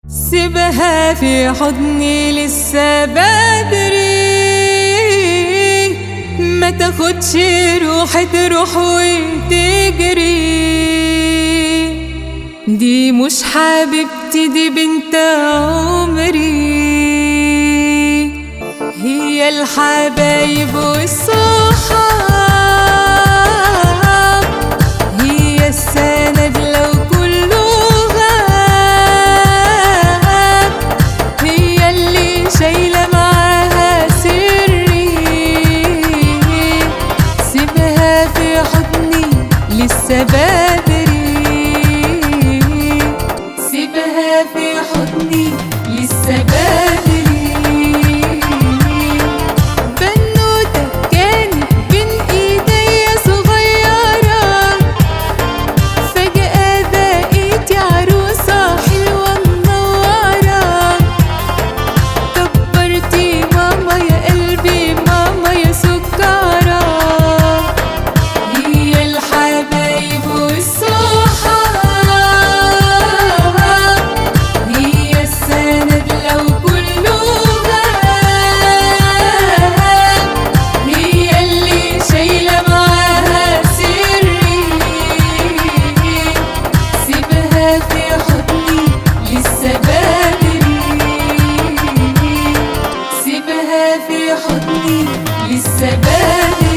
سيبها في حضني لسه بدري ما تاخدش روحي تروح وتجري دي مش حبيبتي دي بنت عمري هي الحبايب والصحاب هي السند لو كله غاب هي اللي شايلة معاها سري سيبها في حضني لسه بدري سيبها في حضني لسه بدري بنوتة كانت بين ايديا صغيرة فجأة بقيتي عروسة حلوة منورة كبرتي ماما يا قلبي ماما يا سكرة هي الحبايب والصحاب هي السند لو كله غاب هي اللي شايلة معاها سري سيبها في حضني لسه بدري سيبها في حضني لسه بدري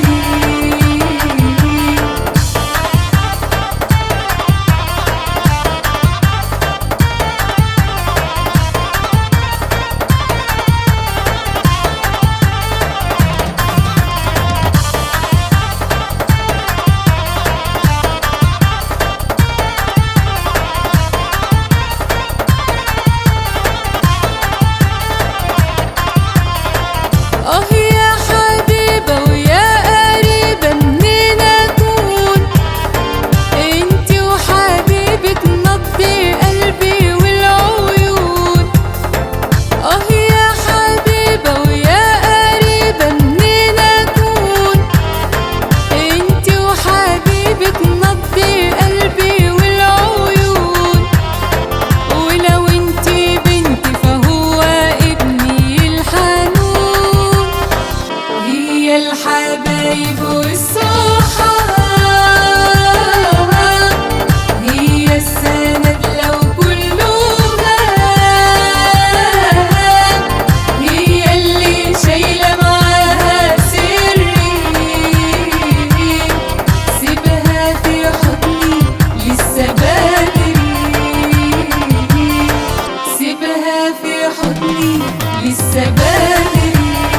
اه يا حبيبة ويا قريبة منين اكون انتي وحبيبك نبضي قلبي والعيون اه يا حبيبة ويا قريبة منين اكون انتي وحبيبك نبضي قلبي والعيون ولو انتي بنتي فهو ابني الحنون هي الحبايب والصحاب هي السند لو كله غاب هي اللي شايلة معاها سري سيبها في حضني لسه بدري سيبها في حضني لسه بدري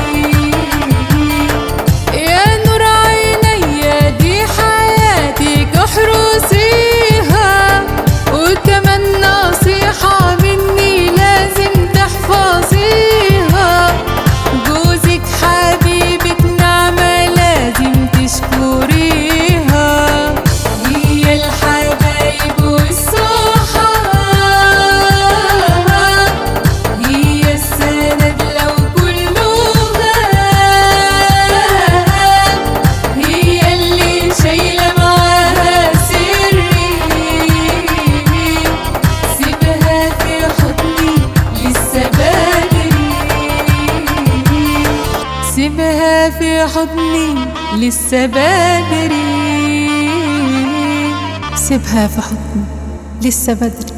يا نور عينيا دي حياتك احرسيها وكمان نصيحة مني لازم تحفظيها جوزك حبيبك نعمة لازم تشكريها هي الحبايب والصحاب هي السند لو كله غاب هي اللي شايلة معاها سري سيبها في حضني لسه بدري سيبها في حضني لسه بدري سيبها في حضني لسه بدري